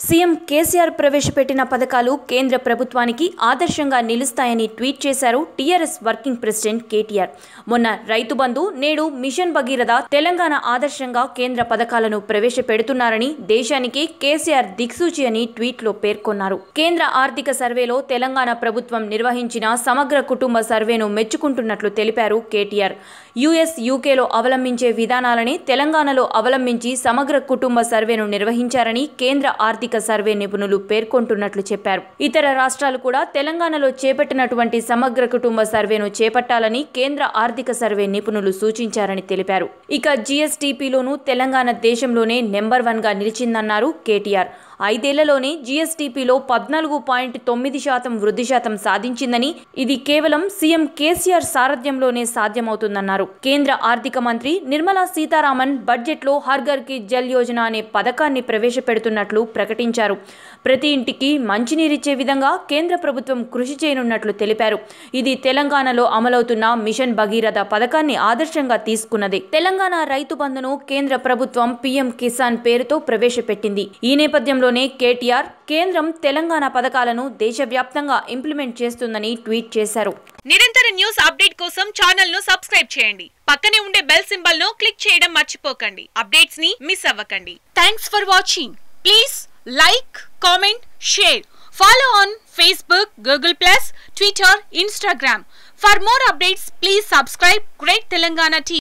CM KCR ప్రవేశపెట్టిన పథకాలు కేంద్ర ప్రభుత్వానికి ఆదర్శంగా నిలుస్తాయని ట్వీట్ చేశారు టీఆర్ఎస్ వర్కింగ్ ప్రెసిడెంట్ కేటీఆర్ మొన్న రైతు బంధు నేడు మిషన్ భగీరథ తెలంగాణ ఆదర్శంగా కేంద్ర పథకాలను ప్రవేశపెడుతున్నారని దేశానికి కేసీఆర్ దిక్సూచి అని ట్వీట్లో పేర్కొన్నారు కేంద్ర ఆర్థిక సర్వేలో తెలంగాణ ప్రభుత్వం నిర్వహించిన సమగ్ర కుటుంబ సర్వేను మెచ్చుకుంటున్నట్లు తెలిపారు కేటీఆర్ యుఎస్ యూకేలో అవలంబించే విధానాలని తెలంగాణలో అవలంబించి సమగ్ర కుటుంబ సర్వేను నిర్వహించారని కేంద్ర ఆర్థిక సర్వే నిపుణులు పేర్కొంటున్నట్లు చెప్పారు ఇతర రాష్ట్రాలు కూడా తెలంగాణలో చేపట్టినటువంటి సమగ్ర కుటుంబ సర్వేను చేపట్టాలని కేంద్ర ఆర్థిక సర్వే నిపుణులు సూచించారని తెలిపారు ఇక జీఎస్టీపీలోనూ తెలంగాణ దేశంలోనే నెంబర్ వన్ గా నిలిచిందన్నారు కేటీఆర్ ఐదేళ్లలోనే జీఎస్టీపీలో పద్నాలుగు పాయింట్ తొమ్మిది శాతం వృద్ధి శాతం సాధించిందని ఇది కేవలం సీఎం కేసీఆర్ సారథ్యంలోనే సాధ్యమవుతుందన్నారు కేంద్ర ఆర్థిక మంత్రి నిర్మలా సీతారామన్ బడ్జెట్లో హర్ఘర్ కి జల్ యోజన అనే పథకాన్ని ప్రవేశపెడుతున్నట్లు ప్రకటించారు ప్రతి ఇంటికి మంచినీరిచ్చే విధంగా కేంద్ర ప్రభుత్వం కృషి చేయనున్నట్లు తెలిపారు ఇది తెలంగాణలో అమలవుతున్న మిషన్ భగీరథ పథకాన్ని ఆదర్శంగా తీసుకున్నది తెలంగాణ రైతు బంధును కేంద్ర ప్రభుత్వం పీఎం కిసాన్ పేరుతో ప్రవేశపెట్టింది ఈ నేపథ్యంలోనే కేటీఆర్ కేంద్రం తెలంగాణ పథకాలను దేశవ్యాప్తంగా ఇంప్లిమెంట్ చేస్తుందని ట్వీట్ చేశారు నిరంతర న్యూస్ అప్డేట్ కోసం ఛానల్ ను సబ్స్క్రైబ్ చేయండి పక్కనే ఉండే బెల్ సింబల్ ను క్లిక్ చేయడం మర్చిపోకండి అప్డేట్స్ ని మిస్ అవ్వకండి thanks for watching please like comment share follow on Facebook Google plus Twitter Instagram for more updates please subscribe great Telangana TV